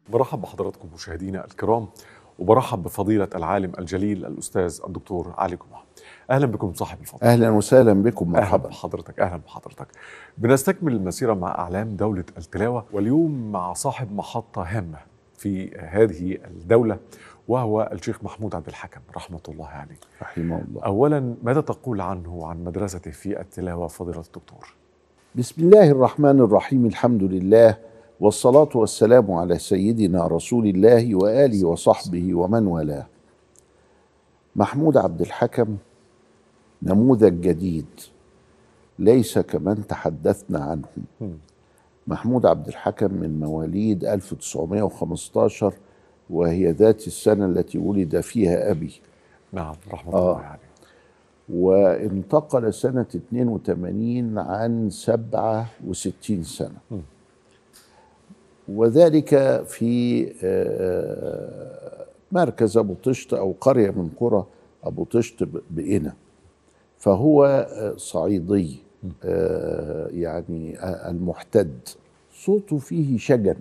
برحب بحضراتكم مشاهدينا الكرام وبرحب بفضيلة العالم الجليل الأستاذ الدكتور علي جمعة أهلا بكم صاحب الفضل اهلا وسهلا بكم أهلا مرحبا بحضرتك أهلا بحضرتك بنستكمل المسيرة مع أعلام دولة التلاوة واليوم مع صاحب محطة هامة في هذه الدولة وهو الشيخ محمود عبد الحكم رحمة الله عليه رحمه الله أولا ماذا تقول عنه وعن مدرسته في التلاوة فضيلة الدكتور بسم الله الرحمن الرحيم الحمد لله والصلاة والسلام على سيدنا رسول الله وآله وصحبه ومن والاه محمود عبد الحكم نموذج جديد ليس كمن تحدثنا عنهم مم. محمود عبد الحكم من مواليد 1915 وهي ذات السنة التي ولد فيها أبي نعم رحمة آه. الله عليه وانتقل سنة 82 عن 67 سنة مم. وذلك في آه، مركز أبو طشت أو قرية من قرى أبو طشت ب- بقنا فهو آه، صعيدي آه، يعني آه، المحتد صوته فيه شجن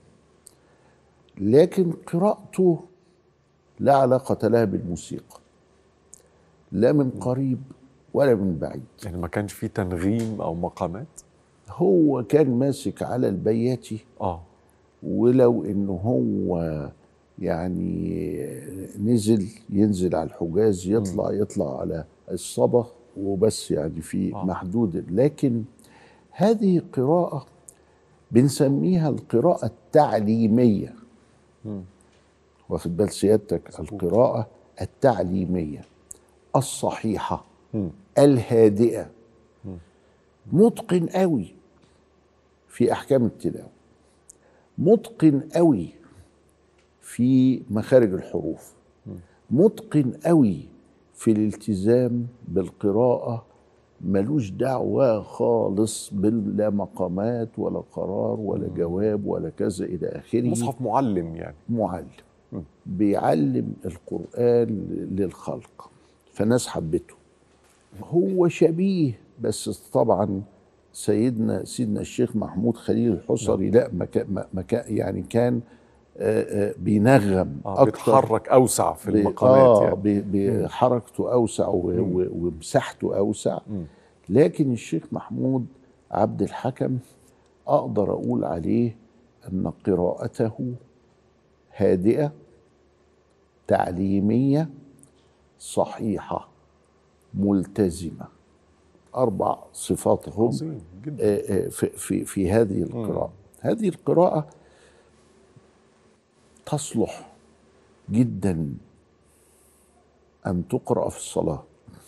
لكن قراءته لا علاقة لها بالموسيقى لا من قريب ولا من بعيد يعني ما كانش في تنغيم أو مقامات هو كان ماسك على البياتي آه ولو انه هو يعني نزل ينزل على الحجاز يطلع يطلع على الصبا وبس يعني في آه. محدود لكن هذه قراءة بنسميها القراءة التعليمية مم. واخد بال سيادتك القراءة التعليمية الصحيحة مم. الهادئة متقن قوي في أحكام التلاوة متقن قوي في مخارج الحروف متقن قوي في الالتزام بالقراءة ملوش دعوة خالص بلا مقامات ولا قرار ولا جواب ولا كذا إلى آخره مصحف معلم يعني معلم مم. بيعلم القرآن للخلق فناس حبته هو شبيه بس طبعا سيدنا سيدنا الشيخ محمود خليل الحصري لا ما كان ما- ما كان يعني كان آه، آه، بينغم آه بيتحرك أوسع في ب- المقامات آه يعني ب- بحركته اوسع و- و- ومساحته اوسع مم. لكن الشيخ محمود عبد الحكم اقدر اقول عليه ان قراءته هادئه تعليميه صحيحه ملتزمه اربع صفات هم عظيم جدا آه، آه، في في في هذه القراءة هذه القراءة تصلح جدا أن تقرأ في الصلاة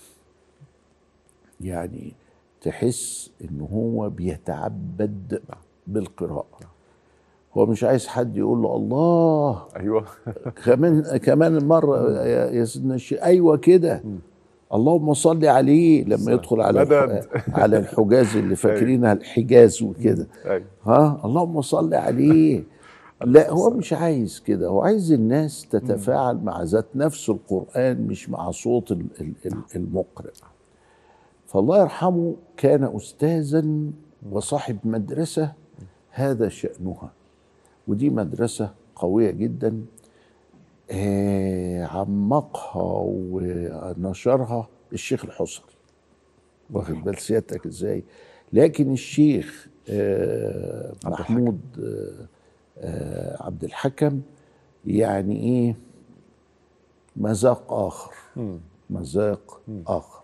يعني تحس إن هو بيتعبد بالقراءة هو مش عايز حد يقول له الله أيوه كمان كمان مرة يا يا سيدنا الشيخ أيوة كده اللهم صل عليه لما يدخل على الح- مدد. على الحجاز اللي فاكرينها الحجاز وكده أيوه ها اللهم صل عليه لا هو مش عايز كده هو عايز الناس تتفاعل مع ذات نفس القرآن مش مع صوت ال- ال- ال- المقرئ فالله يرحمه كان أستاذا وصاحب مدرسة هذا شأنها ودي مدرسة قوية جدا آه، عمقها ونشرها الشيخ الحصري واخد بال سيادتك ازاي لكن الشيخ آه، محمود آه، آه، عبد الحكم يعني ايه مذاق اخر مم. مذاق اخر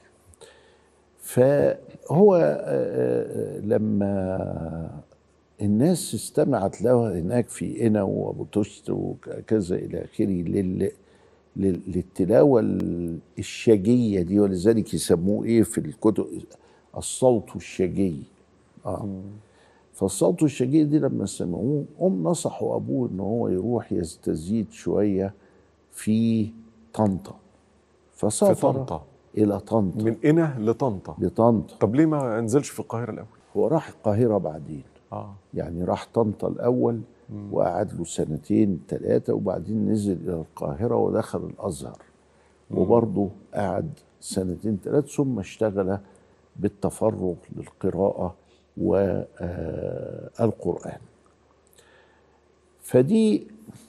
فهو آه، آه، لما الناس استمعت له هناك في قنا وابو تشت وكذا الى اخره لل لل- للتلاوه ال- الشجيه دي ولذلك يسموه ايه في الكتب الصوت الشجي اه فالصوت الشجي دي لما سمعوه هم نصحوا ابوه ان هو يروح يستزيد شويه في طنطا في فسافر طنطا الى طنطا من قنا لطنطا لطنطا طب ليه ما نزلش في القاهرة الأول؟ هو راح القاهره بعدين آه يعني راح طنطا الأول وقعد له سنتين ثلاثة وبعدين نزل إلى القاهرة ودخل الأزهر وبرضه قعد سنتين ثلاثة ثم اشتغل بالتفرغ للقراءة والقرآن فدي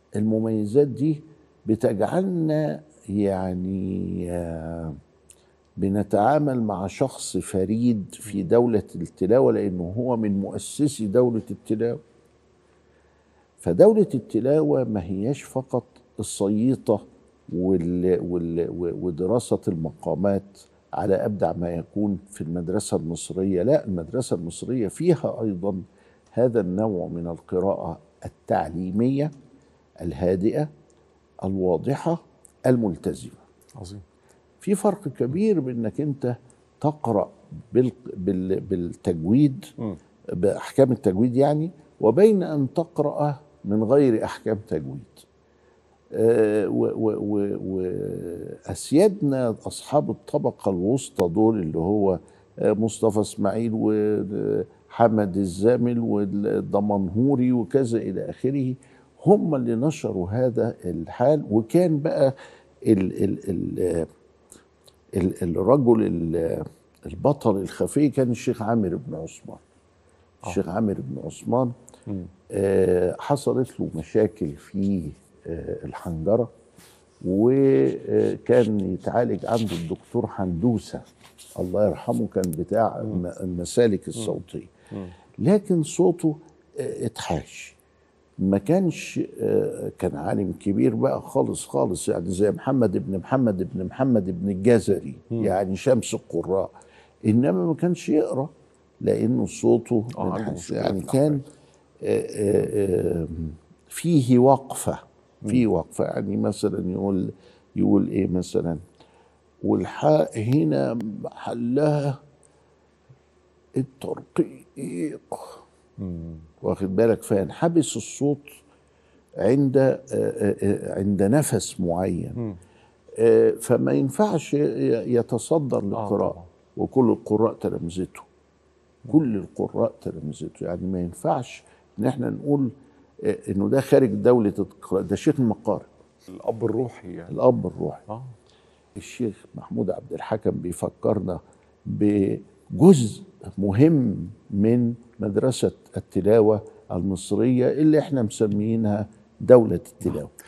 المميزات دي بتجعلنا يعني آه، بنتعامل مع شخص فريد في دولة التلاوة لأنه هو من مؤسسي دولة التلاوة فدولة التلاوة ما هياش فقط الصييطة وال وال ودراسة المقامات على أبدع ما يكون في المدرسة المصرية لا المدرسة المصرية فيها أيضا هذا النوع من القراءة التعليمية الهادئة الواضحة الملتزمة عظيم في فرق كبير بانك انت تقرا بال بال بالتجويد مم. باحكام التجويد يعني وبين ان تقرا من غير احكام تجويد آه، و- و- و- واسيادنا اصحاب الطبقه الوسطى دول اللي هو آه، مصطفى اسماعيل وحمد الزامل والدمنهوري وكذا الى اخره هم اللي نشروا هذا الحال وكان بقى ال ال ال ال- الرجل ال- البطل الخفي كان الشيخ عامر بن عثمان الشيخ عامر بن عثمان مم. آه، حصلت له مشاكل في آه، الحنجرة وكان يتعالج عنده الدكتور حندوسة الله يرحمه كان بتاع الم- المسالك الصوتية لكن صوته آه، اتحاش ما كانش آه، كان عالم كبير بقى خالص خالص يعني زي محمد بن محمد بن محمد بن الجزري يعني شمس القراء انما ما كانش يقرا لانه صوته آه، عنده منحني. مشكلة يعني في كان آه، آه، آه، فيه وقفه فيه وقفه يعني مثلا يقول يقول ايه مثلا والحاء هنا محلها الترقيق مم. واخد بالك فينحبس الصوت عند آه، آه، آه، عند نفس معين مم. آه، فما ينفعش ي- يتصدر للقراءة طبعا. وكل القراء تلامذته كل القراء تلامذته يعني ما ينفعش ان احنا نقول آه، انه ده خارج دولة القراءة ده شيخ المقارئ الاب الروحي يعني الاب الروحي اه الشيخ محمود عبد الحكم بيفكرنا بجزء مهم من مدرسة التلاوة المصرية اللي احنا مسمينها دولة التلاوة